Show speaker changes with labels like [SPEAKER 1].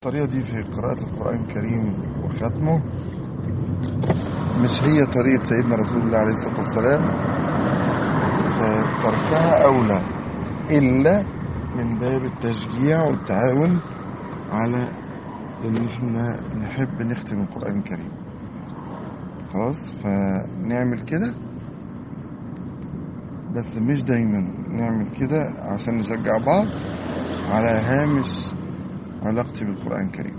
[SPEAKER 1] الطريقة دي في قراءة القرآن الكريم وختمه مش هي طريقة سيدنا رسول الله عليه الصلاة والسلام فتركها أولى إلا من باب التشجيع والتعاون على إن إحنا نحب نختم القرآن الكريم خلاص فنعمل كده بس مش دايما نعمل كده عشان نشجع بعض على هامش علاقتي بالقرآن الكريم